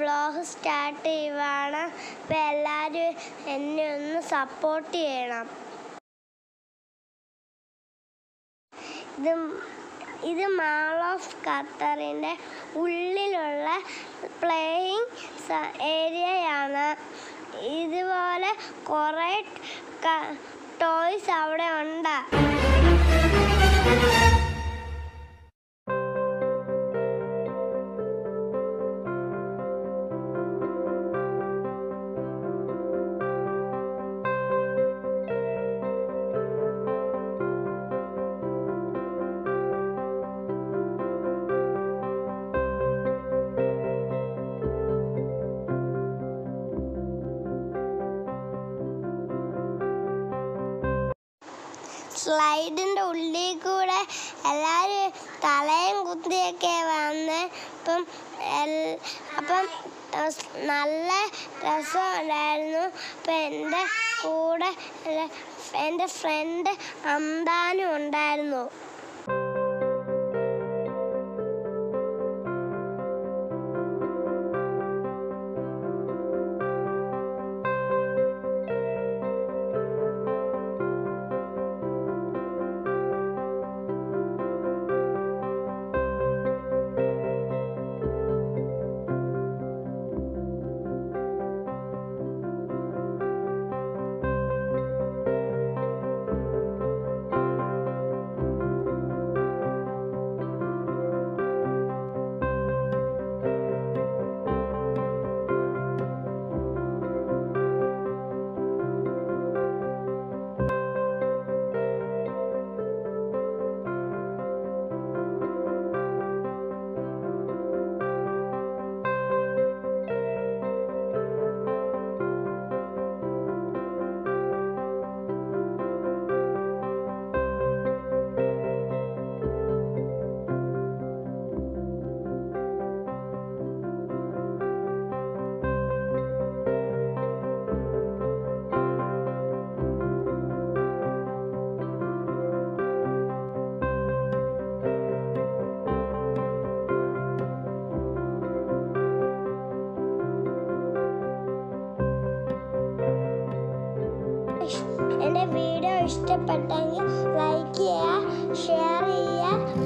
vlog start ചെയ്യുവാണ് അപ്പം എല്ലാവരും എന്നെ ഒന്ന് സപ്പോർട്ട് ചെയ്യണം ഇത് ഇത് മാൾ ഓഫ് ഖത്തറിൻ്റെ ഉള്ളിലുള്ള പ്ലേയിങ് ഏരിയയാണ് ഇതുപോലെ കുറേ ടോയ്സ് അവിടെ ഉണ്ട് സ്ലൈഡിൻ്റെ ഉള്ളിൽ കൂടെ എല്ലാവരും തലയും കുത്തിയൊക്കെ വന്ന് ഇപ്പം എൽ- അപ്പം ഏഹ്, സ് നല്ല രസമുണ്ടായിരുന്നു അപ്പം എൻ്റെ കൂടെ എല്ല- എൻ്റെ ഫ്രണ്ട് അന്താനും ഉണ്ടായിരുന്നു എൻ്റെ വീഡിയോ ഇഷ്ടപ്പെട്ടെങ്കിൽ ലൈക്ക് ചെയ്യുക ഷെയർ ചെയ്യുക